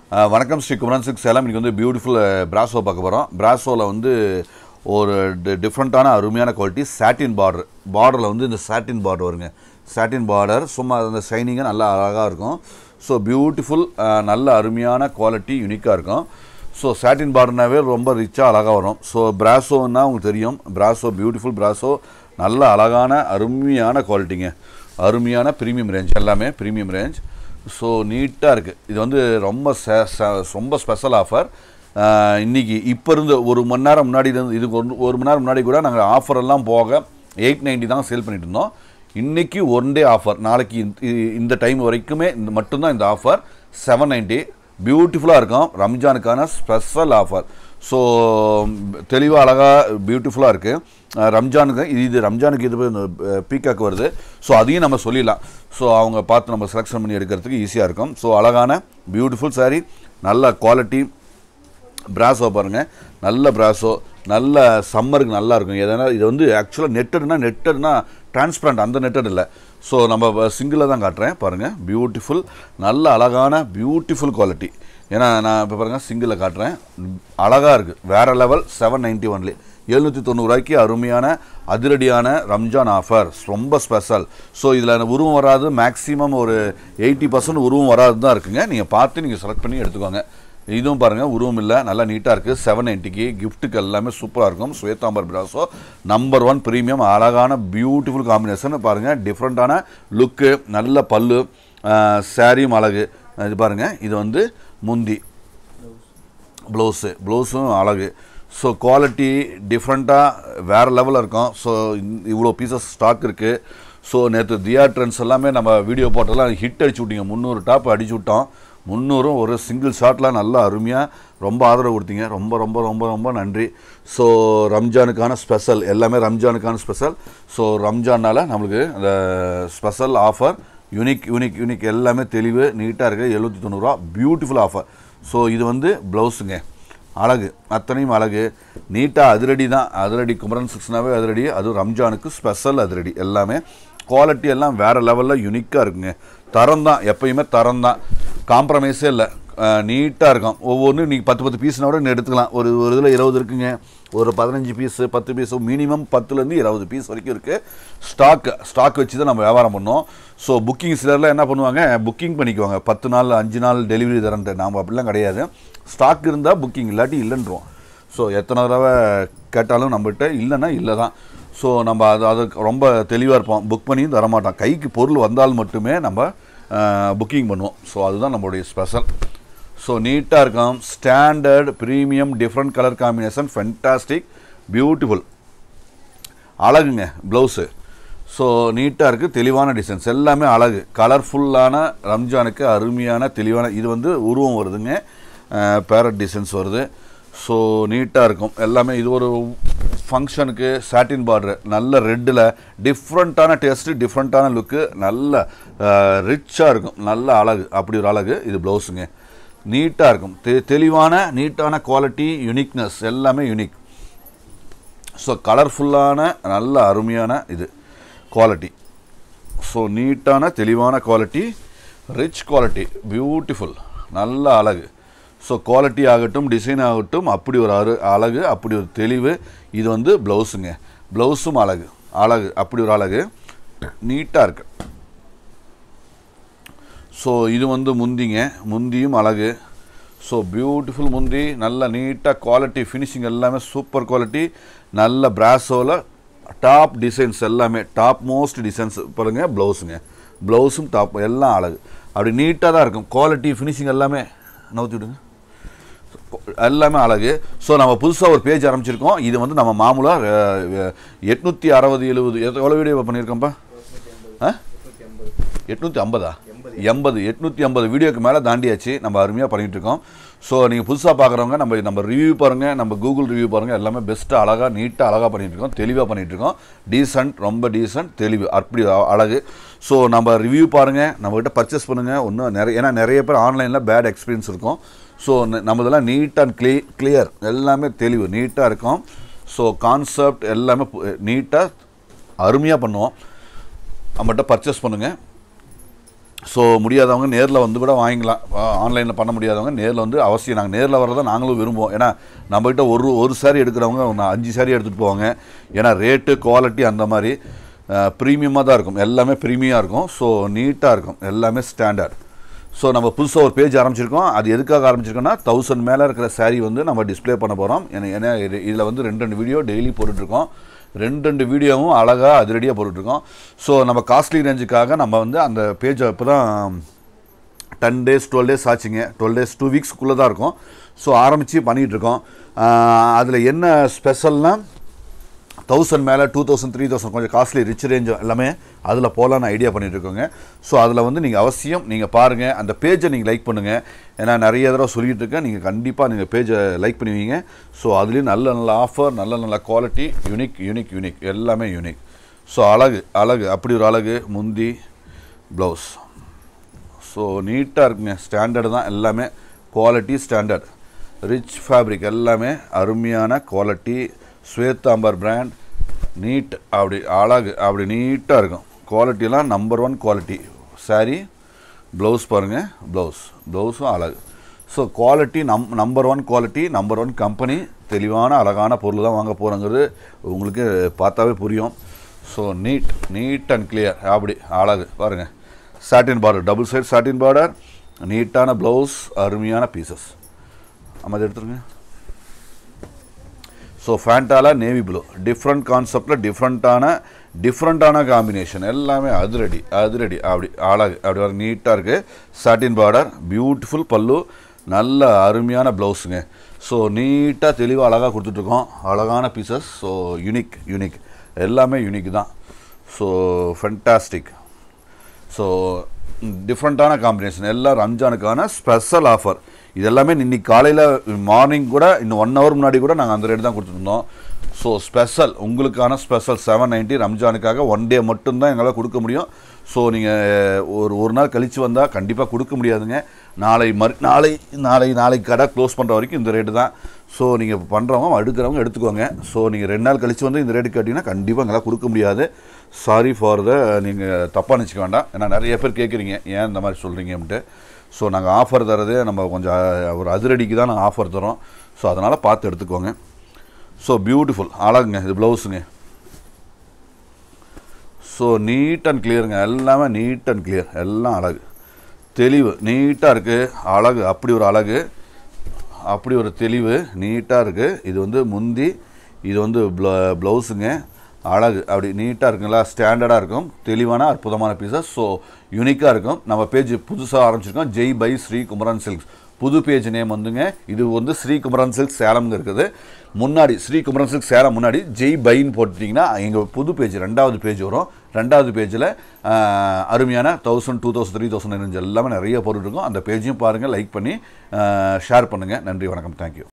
அஹ், வணக்கம் ஸ்ரீ குமரன் சிக்ஸ் சேலம் இன்னைக்கு வந்து பியூட்டிஃபுல் பிராசோ பார்க்க போகிறோம் பிராசோவில் வந்து ஒரு டிஃப்ரெண்ட்டான அருமையான குவாலிட்டி சாட்டின் பார்டர் பார்டரில் வந்து இந்த சாட்டின் பார்டர் வருங்க சாட்டின் பார்டர் சும்மா அந்த ஷைனிங்காக நல்லா அழகாக இருக்கும் ஸோ பியூட்டிஃபுல் நல்ல அருமையான குவாலிட்டி யூனிக்காக இருக்கும் ஸோ சாட்டின் பார்டர்னாவே ரொம்ப ரிச்சாக அழகாக வரும் ஸோ பிராசோன்னா உங்களுக்கு தெரியும் பிராசோ பியூட்டிஃபுல் பிராசோ நல்ல அழகான அருமையான குவாலிட்டிங்க அருமையான ப்ரீமியம் ரேஞ்ச் எல்லாமே ப்ரீமியம் ரேஞ்ச் ஸோ நீட்டாக இருக்குது இது வந்து ரொம்ப ச- ச- ரொம்ப ஸ்பெஷல் ஆஃபர் இன்னைக்கு இப்போ இருந்து ஒரு மணி நேரம் முன்னாடி இருந்து இதுக்கு ஒரு ஒரு மணி நேரம் முன்னாடி கூட நாங்கள் ஆஃபர் எல்லாம் போக எயிட் நைன்ட்டி தான் சேல் பண்ணிட்டு இருந்தோம் இன்னைக்கு ஒன் டே ஆஃபர் நாளைக்கு இந்த- இ- இந்த டைம் வரைக்குமே இந்த மட்டும்தான் இந்த ஆஃபர் செவன் நைன்ட்டி பியூட்டிஃபுல்லாக இருக்கும் ரம்ஜானுக்கான ஸ்பெஷல் ஆஃபர் ஸோ தெளிவாக அழகாக பியூட்டிஃபுல்லாக இருக்குது ரம்ஜானுக்கு இது இது ரம்ஜானுக்கு இது பீக்காக்கு வருது ஸோ அதையும் நம்ம சொல்லிடலாம் ஸோ அவங்க பார்த்து நம்ம செலெக்ஷன் பண்ணி எடுக்கிறதுக்கு ஈஸியாக இருக்கும் ஸோ அழகான பியூட்டிஃபுல் saree நல்ல குவாலிட்டி பிராசோ பாருங்கள் நல்ல பிராசோ நல்ல சம்மருக்கு நல்லா இருக்கும் எதனா இது வந்து ஆக்சுவலாக நெட்டட்னா நெட்டட்னா டிரான்ஸ்பரண்ட் அந்த நெட்டட் இல்லை ஸோ நம்ம சிங்கிளில் தான் காட்டுறேன் பாருங்கள் பியூட்டிஃபுல் நல்ல அழகான பியூட்டிஃபுல் குவாலிட்டி ஏன்னா நான் இப்போ பாருங்கள் சிங்கிளில் காட்டுறேன் அழகாக இருக்குது வேறு லெவல் செவன் நைன்ட்டி ஒன்லி எழுநூற்றி தொண்ணூறுரூவாய்க்கு அருமையான அதிரடியான ரம்ஜான் ஆஃபர் ரொம்ப ஸ்பெஷல் ஸோ இதில் உருவம் வராது மேக்ஸிமம் ஒரு எயிட்டி பர்சன்ட் உருவம் வராது தான் இருக்குங்க நீங்கள் பார்த்து நீங்கள் செலக்ட் பண்ணி எடுத்துக்கோங்க இதுவும் பாருங்கள் உருவம் இல்லை நல்லா நீட்டாக இருக்குது செவன் நைன்ட்டிக்கு கிஃப்ட்டுக்கு எல்லாமே சூப்பராக இருக்கும் Swetambar brasso number one premium அழகான பியூட்டிஃபுல் காம்பினேஷன் பாருங்கள் டிஃப்ரெண்ட்டான லுக்கு நல்ல பல்லு சாரியும் அழகு இது பாருங்கள் இது வந்து முந்தி ப்ளவுஸு ப்ளவுஸும் அழகு ஸோ குவாலிட்டி டிஃப்ரெண்ட்டாக வேறு லெவலில் இருக்கும் ஸோ இவ்வளோ பீசஸ் ஸ்டாக் இருக்குது ஸோ நேற்று தியா ட்ரெண்ட்ஸ் எல்லாமே நம்ம வீடியோ போட்டெல்லாம் ஹிட் அடிச்சு விட்டீங்க முந்நூறு டாப் அடிச்சு விட்டோம் முந்நூறும் ஒரு சிங்கிள் ஷாட்டில் நல்லா அருமையாக ரொம்ப ஆதரவு கொடுத்தீங்க ரொம்ப ரொம்ப ரொம்ப ரொம்ப நன்றி ஸோ ரம்ஜானுக்கான ஸ்பெஷல் எல்லாமே ரம்ஜானுக்கான ஸ்பெஷல் ஸோ ரம்ஜானால் நம்மளுக்கு அந்த special offer unique unique unique எல்லாமே தெளிவு நீட்டாக இருக்குது எழுநூற்றி தொண்ணூறுரூவா பியூட்டிஃபுல் ஆஃபர் ஸோ இது வந்து ப்ளவுஸுங்க அழகு அத்தனையும் அழகு நீட்டாக அதிரடி தான் அதிரடி குமரன் சிக்ஸ்னாவே அதிரடி அதுவும் ரம்ஜானுக்கு ஸ்பெஷல் அதிரடி எல்லாமே குவாலிட்டி எல்லாம் வேறு லெவலில் யூனிக்காக இருக்குங்க தரம் தான் எப்பயுமே தரம் தான் காம்ப்ரமைஸே இல்லை நீட்டாக இருக்கும் ஒவ்வொன்றும் நீங்கள் பத்து பத்து பீஸ்னா கூட நீ எடுத்துக்கலாம் ஒரு ஒரு இதில் இருபது இருக்குங்க ஒரு பதினஞ்சு பீஸு பத்து பீஸு மினிமம் பத்துலேருந்து இருபது பீஸ் வரைக்கும் இருக்குது ஸ்டாக் ஸ்டாக் வச்சு தான் நம்ம வியாபாரம் பண்ணோம் ஸோ புக்கிங் சிலர்லாம் என்ன பண்ணுவாங்க புக்கிங் பண்ணிக்குவாங்க பத்து நாள் அஞ்சு நாள் டெலிவரி தரன்ட்டு நாம் அப்படிலாம் கிடையாது ஸ்டாக் இருந்தால் புக்கிங் இல்லாட்டி இல்லைன்றோம் ஸோ எத்தனை தடவை கேட்டாலும் நம்மகிட்ட இல்லைன்னா இல்லை தான் ஸோ நம்ம அது அதுக்கு ரொம்ப தெளிவாக இருப்போம் புக் பண்ணியும் தரமாட்டோம் கைக்கு பொருள் வந்தால் மட்டுமே நம்ம புக்கிங் பண்ணுவோம் ஸோ அதுதான் நம்மளுடைய ஸ்பெஷல் ஸோ நீட்டாக இருக்கும் standard premium different colour combination fantastic beautiful அழகுங்க ப்ளவுஸு ஸோ நீட்டாக இருக்குது தெளிவான டிசைன்ஸ் எல்லாமே அழகு கலர்ஃபுல்லான ரம்ஜானுக்கு அருமையான தெளிவான இது வந்து உருவம் வருதுங்க பேரட் டிசைன்ஸ் வருது ஸோ நீட்டாக இருக்கும் எல்லாமே இது ஒரு ஃபங்க்ஷனுக்கு சாட்டின் பார்டர் நல்ல ரெட்டில் டிஃப்ரெண்ட்டான டேஸ்ட்டு டிஃப்ரெண்ட்டான லுக்கு நல்ல ரிச்சாக இருக்கும் நல்ல அழகு அப்படி ஒரு அழகு இது ப்ளவுஸுங்க நீட்டாக இருக்கும் தெ தெளிவான நீட்டான குவாலிட்டி யுனிக்னஸ் எல்லாமே யுனிக் ஸோ கலர்ஃபுல்லான நல்ல அருமையான இது குவாலிட்டி ஸோ நீட்டான தெளிவான குவாலிட்டி ரிச் குவாலிட்டி பியூட்டிஃபுல் நல்ல அழகு ஸோ குவாலிட்டி ஆகட்டும் டிசைன் ஆகட்டும் அப்படி ஒரு அரு அழகு அப்படி ஒரு தெளிவு இது வந்து ப்ளவுஸுங்க ப்ளவுஸும் அழகு அழகு அப்படி ஒரு அழகு நீட்டாக இருக்கு ஸோ இது வந்து முந்திங்க முந்தியும் அழகு ஸோ பியூட்டிஃபுல் முந்தி நல்ல நீட்டாக குவாலிட்டி ஃபினிஷிங் எல்லாமே சூப்பர் குவாலிட்டி நல்ல பிராஸோவில் டாப் டிசைன்ஸ் எல்லாமே டாப் மோஸ்ட் டிசைன்ஸ் பாருங்க ப்ளவுஸுங்க ப்ளவுஸும் டாப் எல்லாம் அழகு அப்படி நீட்டாக தான் இருக்கும் குவாலிட்டி ஃபினிஷிங் எல்லாமே நவுத்தி விடுங்க எல்லாமே அழகு ஸோ நம்ம புதுசாக ஒரு பேஜ் ஆரம்பிச்சிருக்கோம் இது வந்து நம்ம மாமூலாக எட்நூற்றி அறுபது எழுபது எவ்வளோ வீடியோ பண்ணியிருக்கோம்ப்பா ஆ எட்நூற்றி ஐம்பதா எண்பது எட்நூற்றி ஐம்பது வீடியோக்கு மேலே தாண்டியாச்சு நம்ம அருமையாக பண்ணிகிட்டு இருக்கோம் ஸோ நீங்கள் புதுசாக பார்க்குறவங்க நம்ம நம்ம ரிவ்யூ பாருங்கள் நம்ம கூகுள் ரிவ்யூ பாருங்கள் எல்லாமே பெஸ்ட்டாக அழகாக நீட்டாக அழகாக பண்ணிகிட்டு இருக்கோம் தெளிவாக பண்ணிகிட்டு இருக்கோம் டீசன்ட் ரொம்ப டீசன்ட் தெளிவு அப்படி அ- அழகு ஸோ நம்ம ரிவ்யூ பாருங்கள் நம்மகிட்ட பர்ச்சேஸ் பண்ணுங்கள் ஒன்றும் நிறைய ஏன்னா நிறைய பேர் ஆன்லைனில் பேட் எக்ஸ்பீரியன்ஸ் இருக்கும் ஸோ நம்மதெல்லாம் நீட் அண்ட் க்ளீ கிளியர் எல்லாமே தெளிவு நீட்டாக இருக்கும் ஸோ கான்செப்ட் எல்லாமே நீட்டாக அருமையாக பண்ணுவோம் நம்மகிட்ட பர்ச்சேஸ் பண்ணுங்கள் ஸோ முடியாதவங்க நேரில் வந்து கூட வாங்கிக்கலாம் ஆன்லைனில் பண்ண முடியாதவங்க நேரில் வந்து அவசியம் நாங்கள் நேரில் வரதை நாங்களும் விரும்புவோம் ஏன்னா நம்மகிட்ட ஒரு ஒரு சாரி எடுக்கிறவங்க ஒரு அஞ்சு சாரி எடுத்துகிட்டு போவாங்க ஏன்னா ரேட்டு குவாலிட்டி அந்த மாதிரி ப்ரீமியமாக தான் இருக்கும் எல்லாமே ப்ரீமியமாக இருக்கும் ஸோ நீட்டாக இருக்கும் எல்லாமே ஸ்டாண்டர்ட் ஸோ நம்ம புதுசாக ஒரு பேஜ் ஆரம்பிச்சிருக்கோம் அது எதுக்காக ஆரம்பிச்சிருக்கோம்னா தௌசண்ட் மேலே இருக்கிற saree வந்து நம்ம டிஸ்ப்ளே பண்ண போகிறோம் ஏன்னா இதில் வந்து ரெண்டு ரெண்டு வீடியோ டெய்லி போட்டுட்ருக்கோம் ரெண்டு ரெண்டு வீடியோவும் அழகாக அதிரடியாக போட்டுட்ருக்கோம் ஸோ நம்ம காஸ்ட்லி ரேஞ்சுக்காக நம்ம வந்து அந்த பேஜை இப்போ தான் டென் டேஸ் டுவெல் டேஸ் ஆச்சுங்க டுவெல் டேஸ் டூ வீக்ஸ்க்குள்ளே தான் இருக்கும் ஸோ ஆரம்பித்து பண்ணிகிட்ருக்கோம் அதில் என்ன ஸ்பெஷல்னால் தௌசண்ட் மேலே டூ தௌசண்ட் த்ரீ தௌசண்ட் கொஞ்சம் காஸ்ட்லி ரிச் ரேஞ்ச் எல்லாமே அதில் போகலான்னு ஐடியா பண்ணிட்டு இருக்கோங்க ஸோ அதில் வந்து நீங்கள் அவசியம் நீங்கள் பாருங்கள் அந்த பேஜை நீங்கள் லைக் பண்ணுங்கள் ஏன்னா நிறைய தடவை சொல்லிட்டு இருக்கேன் நீங்கள் கண்டிப்பாக நீங்கள் பேஜை லைக் பண்ணுவீங்க ஸோ அதுலேயும் நல்ல நல்ல ஆஃபர் நல்ல நல்ல குவாலிட்டி யூனிக் யூனிக் யூனிக் எல்லாமே யூனிக் ஸோ அழகு அழகு அப்படி ஒரு அழகு முந்தி ப்ளவுஸ் ஸோ நீட்டாக இருக்குங்க ஸ்டாண்டர்டு தான் எல்லாமே குவாலிட்டி ஸ்டாண்டர்ட் ரிச் ஃபேப்ரிக் எல்லாமே அருமையான குவாலிட்டி ஸ்வேதாம்பர் பிராண்ட் நீட் அப்படி அழகு அப்படி நீட்டாக இருக்கும் குவாலிட்டிலாம் number one quality saree blouse பாருங்கள் ப்ளவுஸ் ப்ளவுஸும் அழகு ஸோ குவாலிட்டி நம் number one quality number one company தெளிவான அழகான பொருள் தான் வாங்க போகிறோங்கிறது உங்களுக்கு பார்த்தாவே புரியும் so neat neat and clear அப்படி அழகு பாருங்கள் satin border double side satin border நீட்டான ப்ளவுஸ் அருமையான பீசஸ் ஆமாம் அதை எடுத்துருங்க ஸோ ஃபேண்டால நேவி ப்ளூ டிஃப்ரெண்ட் கான்செப்டில் டிஃப்ரெண்ட்டான டிஃப்ரெண்ட்டான காம்பினேஷன் எல்லாமே அதிரடி அதிரடி அப்படி அழகு அப்படி வர நீட்டாக இருக்குது சாட்டின் பார்டர் பியூட்டிஃபுல் பல்லு நல்ல அருமையான ப்ளவுஸுங்க ஸோ நீட்டாக தெளிவாக அழகாக கொடுத்துட்ருக்கோம் அழகான பீசஸ் ஸோ யூனிக் யூனிக் எல்லாமே யூனிக் தான் ஸோ ஃபென்டாஸ்டிக் ஸோ டிஃப்ரெண்ட்டான காம்பினேஷன் எல்லாம் ரம்ஜானுக்கான ஸ்பெஷல் ஆஃபர் இது எல்லாமே இன்னைக்கு காலையில் மார்னிங் கூட இன்னும் ஒன் ஹவர் முன்னாடி கூட நாங்கள் அந்த ரேட் தான் கொடுத்துருந்தோம் ஸோ ஸ்பெஷல் உங்களுக்கான ஸ்பெஷல் செவன் நைன்ட்டி ரம்ஜானுக்காக ஒன் டே மட்டும்தான் எங்களால் கொடுக்க முடியும் ஸோ நீங்கள் ஒரு ஒரு நாள் கழித்து வந்தால் கண்டிப்பாக கொடுக்க முடியாதுங்க நாளை மறு நாளை நாளை நாளைக்கு கடை க்ளோஸ் பண்ணுற வரைக்கும் இந்த ரேட்டு தான் ஸோ நீங்கள் பண்ணுறவங்க எடுக்கிறவங்க எடுத்துக்கோங்க ஸோ நீங்கள் ரெண்டு நாள் கழித்து வந்து இந்த ரேட்டு கேட்டிங்கன்னா கண்டிப்பாக எங்களால் கொடுக்க முடியாது சாரி ஃபார் த நீங்கள் தப்பாக நினச்சிக்க வேண்டாம் ஏன்னா நிறைய பேர் கேட்குறீங்க ஏன் இந்த மாதிரி சொல்கிறீங்கன்ட்டு ஸோ நாங்கள் ஆஃபர் தரது நம்ம கொஞ்சம் அஹ், ஒரு அதிரடிக்கு தான் நாங்கள் ஆஃபர் தரோம் ஸோ அதனால் பார்த்து எடுத்துக்கோங்க ஸோ பியூட்டிஃபுல் அழகுங்க இது ப்ளவுஸுங்க ஸோ நீட் அண்ட் கிளியருங்க எல்லாமே நீட் அண்ட் கிளியர் எல்லாம் அழகு தெளிவு நீட்டாக இருக்குது அழகு அப்படி ஒரு அழகு அப்படி ஒரு தெளிவு நீட்டாக இருக்குது இது வந்து முந்தி இது வந்து ப்ள ப்ளவுஸுங்க அழகு அப்படி நீட்டாக இருக்குங்களா ஸ்டாண்டர்டாக இருக்கும் தெளிவான அற்புதமான பீசஸ் ஸோ யூனிக்காக இருக்கும் நம்ம பேஜ் புதுசாக ஆரம்பிச்சிருக்கோம் ஜெய் பை ஸ்ரீ குமரன் சில்க்ஸ் புது பேஜ் நேம் வந்துங்க இது வந்து ஸ்ரீ குமரன் சில்க் சேலம்ங்க இருக்குது முன்னாடி ஸ்ரீ குமரன் சில்க் சேலம் முன்னாடி ஜெய் பைன்னு போட்டுட்டிங்கன்னா எங்கள் புது பேஜ் ரெண்டாவது பேஜ் வரும் ரெண்டாவது பேஜில் அருமையான thousand two thousand three thousand range எல்லாமே நிறைய போட்டுருக்கோம் அந்த பேஜையும் பாருங்கள் லைக் பண்ணி ஷேர் பண்ணுங்கள் நன்றி வணக்கம் தேங்க்யூ